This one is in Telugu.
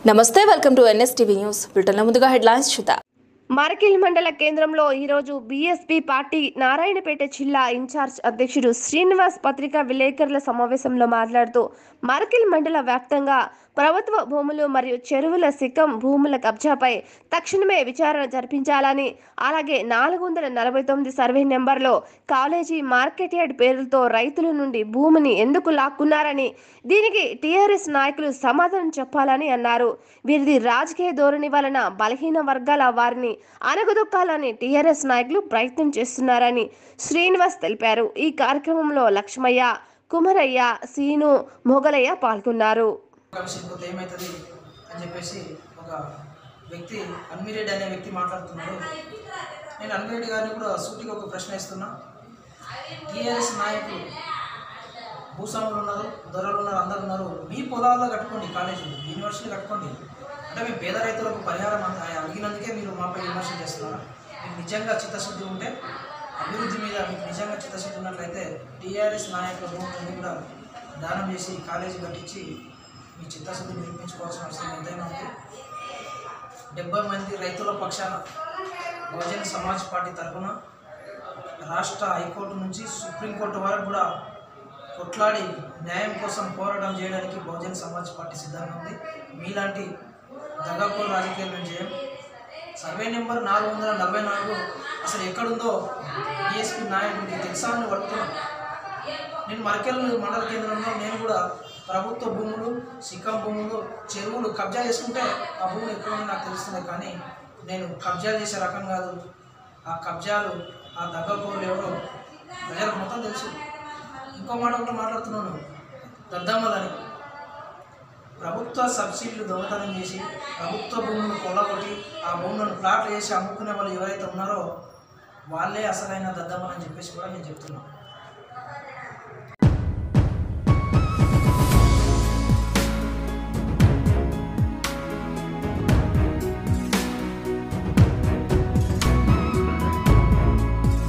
నమస్తే వెల్కమ్ టు ఎన్ఎస్టీవీ న్యూస్ బ్రిటన్లో ముందుగా హెడ్లైన్స్ చూద్దాం మరకిల్ మండల కేంద్రంలో ఈరోజు బీఎస్పీ పార్టీ నారాయణపేట జిల్లా ఇన్ఛార్జ్ అధ్యక్షుడు శ్రీనివాస్ పత్రికా విలేకరుల సమావేశంలో మాట్లాడుతూ మరకిల్ మండల వ్యాప్తంగా ప్రభుత్వ భూములు మరియు చెరువుల సిక్కం భూముల కబ్జాపై తక్షణమే విచారణ జరిపించాలని అలాగే నాలుగు వందల నలభై తొమ్మిది సర్వే నెంబర్లో కాలేజీ మార్కెట్ యార్డ్ పేరుతో రైతుల నుండి భూమిని ఎందుకు లాక్కున్నారని దీనికి టీఆర్ఎస్ నాయకులు సమాధానం చెప్పాలని అన్నారు వీరిది రాజకీయ ధోరణి వలన బలహీన వర్గాల వారిని అనగదొక్కాలని టీఆర్ఎస్ నాయకులు ప్రయత్నం చేస్తున్నారని శ్రీనివాస్ తెలిపారు ఈ కార్యక్రమంలో లక్ష్మయ్య కుమరయ్య సీను మొగలయ్య పాల్గొన్నారు కమిషన్ పోతే ఏమవుతుంది అని చెప్పేసి ఒక వ్యక్తి అన్మిరెడ్డి అనే వ్యక్తి మాట్లాడుతున్నాడు నేను అన్మిరెడ్డి గారిని కూడా సూటిగా ఒక ప్రశ్న ఇస్తున్నా టీఆర్ఎస్ నాయకులు భూస్వాములు ఉన్నారు దొరలు ఉన్నారు అందరు ఉన్నారు మీ పొలాల్లో కట్టుకోండి కాలేజీలు యూనివర్సిటీ కట్టుకోండి అంటే మీ పేద రైతులకు పరిహారం అన- అడిగినందుకే మీరు మాపై విమర్శ చేస్తున్నారా మీకు నిజంగా చిత్తశుద్ధి ఉంటే అభివృద్ధి మీద మీకు నిజంగా చిత్తశుద్ధి ఉన్నట్లయితే టీఆర్ఎస్ నాయకుల భూములన్నీ కూడా దానం చేసి కాలేజీ కట్టించి మీ చిత్తశుద్ధి నిరూపించుకోవాల్సిన అవసరం ఎంతైనా ఉంది డెబ్బై మంది రైతుల పక్షాన బహుజన సమాజ్ పార్టీ తరఫున రాష్ట్ర హైకోర్టు నుంచి సుప్రీంకోర్టు వరకు కూడా కొట్లాడి న్యాయం కోసం పోరాటం చేయడానికి బహుజన సమాజ్ పార్టీ సిద్ధంగా ఉంది మీలాంటి దగాకోలు రాజకీయాలు మేము చేయం సర్వే నెంబర్ నాలుగు వందల నలభై నాలుగు అసలు ఎక్కడుందో డిఎస్పీ నాయకుడికి తెలుసా అని అడుగుతున్నాం నేను మరకెల్ మండల కేంద్రంలో నేను కూడా ప్రభుత్వ భూములు సిక్కం భూములు చెరువులు కబ్జా చేసుకుంటే ఆ భూములు ఎక్కడ ఉన్నాయో నాకు తెలుస్తుంది కానీ నేను కబ్జా చేసే రకం కాదు ఆ కబ్జాలు ఆ దగ్గపోరులు ఎవరో ప్రజలకు మొత్తం తెలుసు ఇంకో మాట కూడా మాట్లాడుతున్నాను దద్దమ్మలని ప్రభుత్వ సబ్సిడీలు దొంగతనం చేసి ప్రభుత్వ భూములు కొల్లగొట్టి ఆ భూములను ప్లాట్లు చేసి అమ్ముకునే వాళ్ళు ఎవరైతే ఉన్నారో వాళ్ళే అసలైన దద్దమ్మలని చెప్పేసి కూడా నేను చెప్తున్నాను